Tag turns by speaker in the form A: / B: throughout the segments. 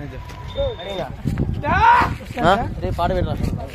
A: రే పాట పెట్టరా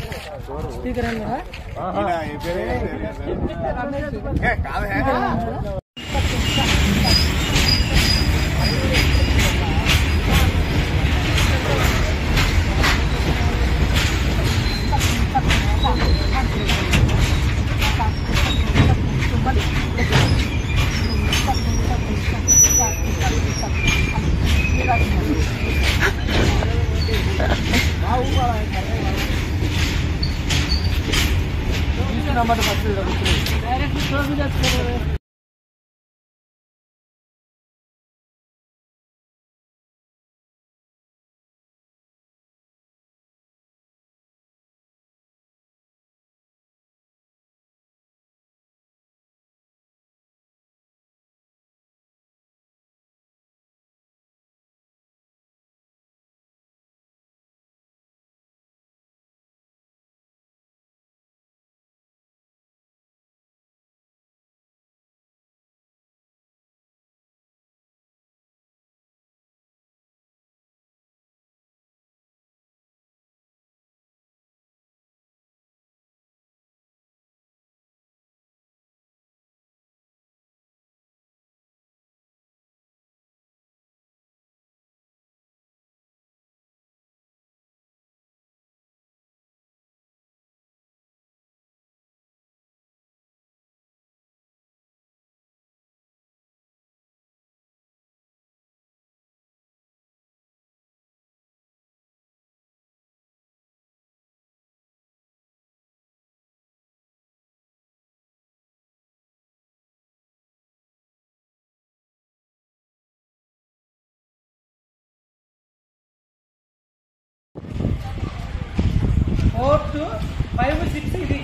B: four to five six ఇది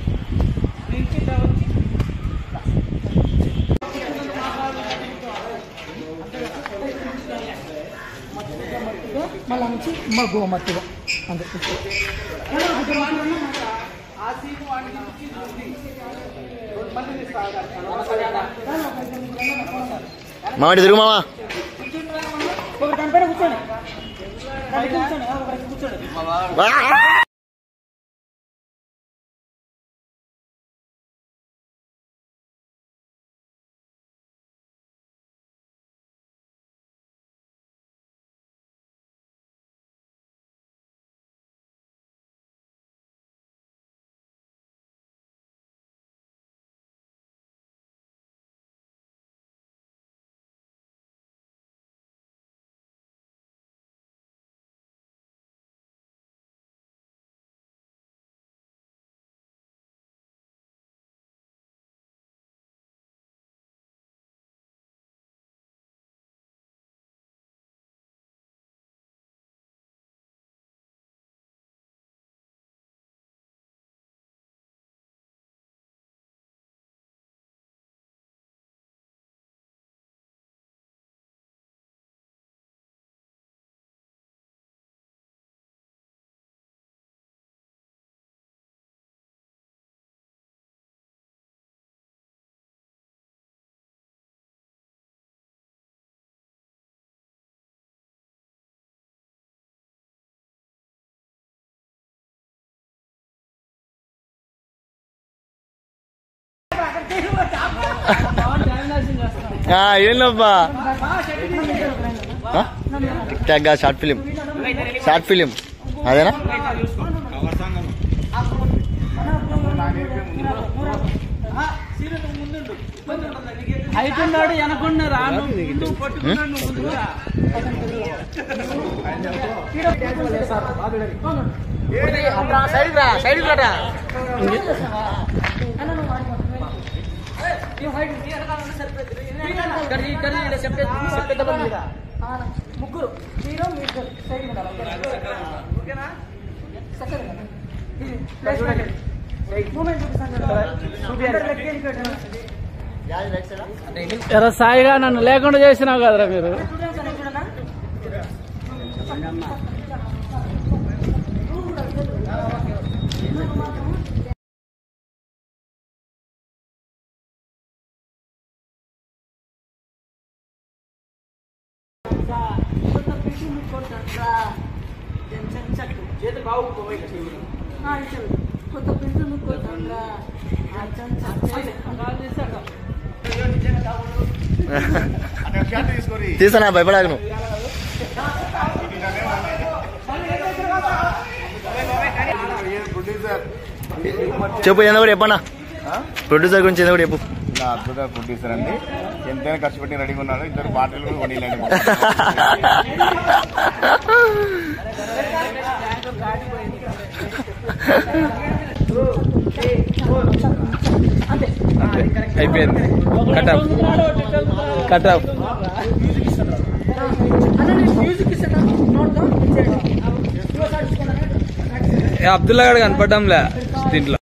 B: నుంచి ఇట్లా వచ్చి
C: మళ్ళీ నుంచి మగ్గు మట్టిగా అంతే
B: ఆ సీన్ వాడి నుంచి ఉంది. మళ్ళీ తీస్తా.
A: మామిడి తిరుగు మావా
C: ఒకటి దానిపైన కూర్చోండి దానికి కూర్చోండి ఒకరికి కూర్చోండి
A: ఏంటబ్బా tag short film short film అదేనా
B: హైట్ ఉన్నాడు వెనకున్న రాను ముందు పట్టుకున్నాడు నువ్వు ముందుగా
A: సైడ్ రా సైడ్ రాటా
C: ముగ్గురు హీరో మీ ఇద్దరు సైడ్ ఉండాలి
B: ఓకేనా
C: మూమెంట్ చూపిస్తాను లెక్క వెళ్ళిపోయాడు
B: ఎరా సాయిగా నన్ను లేకుండా చేసినావు కదరా మీరు
C: చూడండి సార్ చూడనా కొట్టండ్రా టెన్షన్ చట్టు
B: చేతులు బాగుపోయి
C: ఆ, ఇటు. కొత్త పింఛను కొట్టండ్రా టెన్షన్ చట్టు
A: తీసానా భయపడాకు నువ్వు చెప్పు ఏదో కూడా చెప్పన్నా ప్రొడ్యూసర్ గురించి ఏదో కూడా చెప్పు
D: ఇలా అద్భుత ప్రొడ్యూసర్ అండి ఎంతైనా ఖర్చు పెట్టి రెడీగా ఉన్నాడు ఇద్దరు పాటలు కూడా కొనిలేండి
C: అంతే
E: అయిపోయింది కట్ ఆఫ్ కట్ ఆఫ్
C: అన్న నేను మ్యూజిక్ ఇస్తాను నోట్తో ఇచ్చేయండి
E: అబ్దుల్లా గారు కనపడ్డంలే దీంట్లో